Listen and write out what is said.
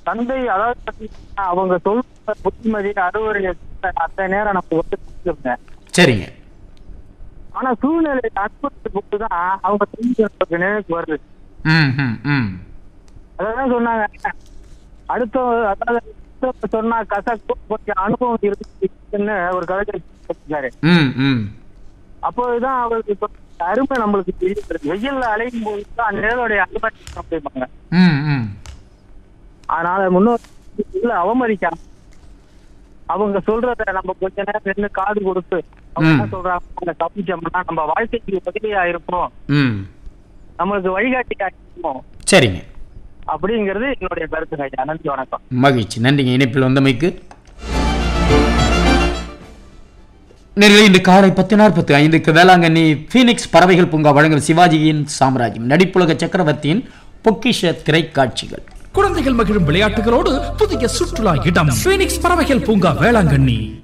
தந்தை அதாவது பாத்தீங்கன்னா, அவங்க சொல்ற புத்திமதி அறுவரை அத்தனை நேரம் நம்ம வந்து புரிஞ்சுக்கோங்க. சரிங்க ஆனா சூழ்நிலை அனுபவத்துக்கு தான் அவங்க தெரிஞ்சு நமக்கு நினைவுக்கு வருது ம் ம் ம் அதான் சொன்னாங்க அடுத்த அதாவது அடுத்தவங்க சொன்னா கசக்கு கொஞ்சம் அனுபவம் இருக்குன்னு ஒரு கவிதை சொல்லியிருக்காரு ம் ம் அப்போதுதான் அவருக்கு இப்ப அருமை நம்மளுக்கு தெரியுது வெயில்ல அலையும் போது தான் நிழலுடைய அருமை அப்படிம்பாங்க ம் ம் அதனால முன்னோர் அவமதிக்காம அவங்க சொல்றத நம்ம கொஞ்ச நேரம் நின்று காது கொடுத்து அவங்க என்ன ம். சொல்றாங்க அந்த கவிச்சோம்னா நம்ம வாழ்க்கைக்கு உதவியா இருப்போம் ம் நம்மளுக்கு வழிகாட்டியா இருப்போம் சரிங்க அப்படிங்கிறது என்னுடைய கருத்துங்க ஐயா நன்றி வணக்கம் மகிழ்ச்சி நன்றிங்க இணைப்பில் வந்தமைக்கு நேரில் இன்று காலை பத்து நாற்பத்தி ஐந்துக்கு வேளாங்கண்ணி ஃபீனிக்ஸ் பறவைகள் பூங்கா வழங்கும் சிவாஜியின் சாம்ராஜ்யம் நடிப்புலக சக்கரவர்த்தியின் பொக்கிஷ திரைக்காட்சிகள் குழந்தைகள் மகிழும் விளையாட்டுகளோடு புதிய சுற்றுலா இடம் பீனிக்ஸ் பறவைகள் பூங்கா வேளாங்கண்ணி